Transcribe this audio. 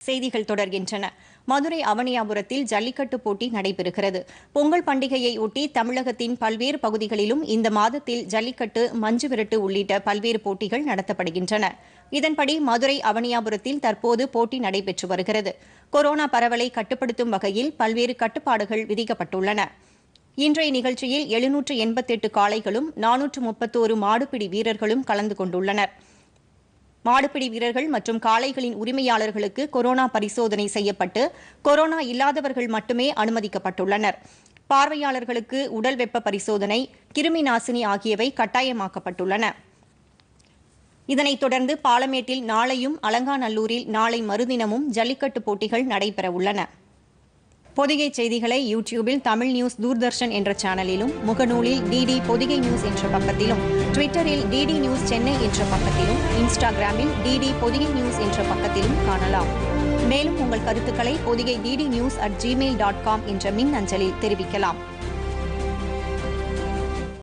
செய்திகள் தொடர்கின்றன மதுரை அவனியாபுரத்தில் ஜல்லிக்கட்டு போட்டி நடைபெறுகிறது பொங்கல் பண்டிகையை ஒட்டி தமிழகத்தின் பல்வேறு பகுதிகளிலும் இந்த மாதத்தில் ஜல்லிக்கட்டு மஞ்சு விரட்டு உள்ளிட்ட பல்வேறு போட்டிகள் நடத்தப்படுகின்றன இதன்படி மதுரை அவனியாபுரத்தில் தற்போது போட்டி நடைபெற்று வருகிறது கொரோனா பரவலை கட்டுப்படுத்தும் வகையில் பல்வேறு கட்டுப்பாடுகள் விதிக்கப்பட்டுள்ளன இன்றைய நிகழ்ச்சியில் எழுநூற்று எண்பத்தெட்டு காளைகளும் நானூற்று முப்பத்தோரு மாடுபிடி வீரர்களும் கலந்து கொண்டுள்ளனர் மாடுபிடி வீரர்கள் மற்றும் காளைகளின் உரிமையாளர்களுக்கு கொரோனா பரிசோதனை செய்யப்பட்டு கொரோனா இல்லாதவர்கள் மட்டுமே அனுமதிக்கப்பட்டுள்ளனர் பார்வையாளர்களுக்கு உடல் வெப்ப பரிசோதனை கிருமி நாசினி ஆகியவை கட்டாயமாக்கப்பட்டுள்ளன இதனைத் தொடர்ந்து பாலமேட்டில் நாளையும் அலங்காநல்லூரில் நாளை மறுதினமும் ஜல்லிக்கட்டு போட்டிகள் நடைபெறவுள்ளன பொதிகை செய்திகளை யூடியூபில் தமிழ் நியூஸ் தூர்தர்ஷன் என்ற சேனலிலும் முகநூலில் டிடி பொதிகை நியூஸ் என்ற பக்கத்திலும் ட்விட்டரில் டிடி நியூஸ் சென்னை என்ற பக்கத்திலும் இன்ஸ்டாகிராமில் டிடி பொதிகை நியூஸ் என்ற பக்கத்திலும் காணலாம் மேலும் உங்கள் கருத்துக்களை Podhigai DD news at Gmail dot com என்ற மின் அஞ்சலில் தெரிவிக்கலாம்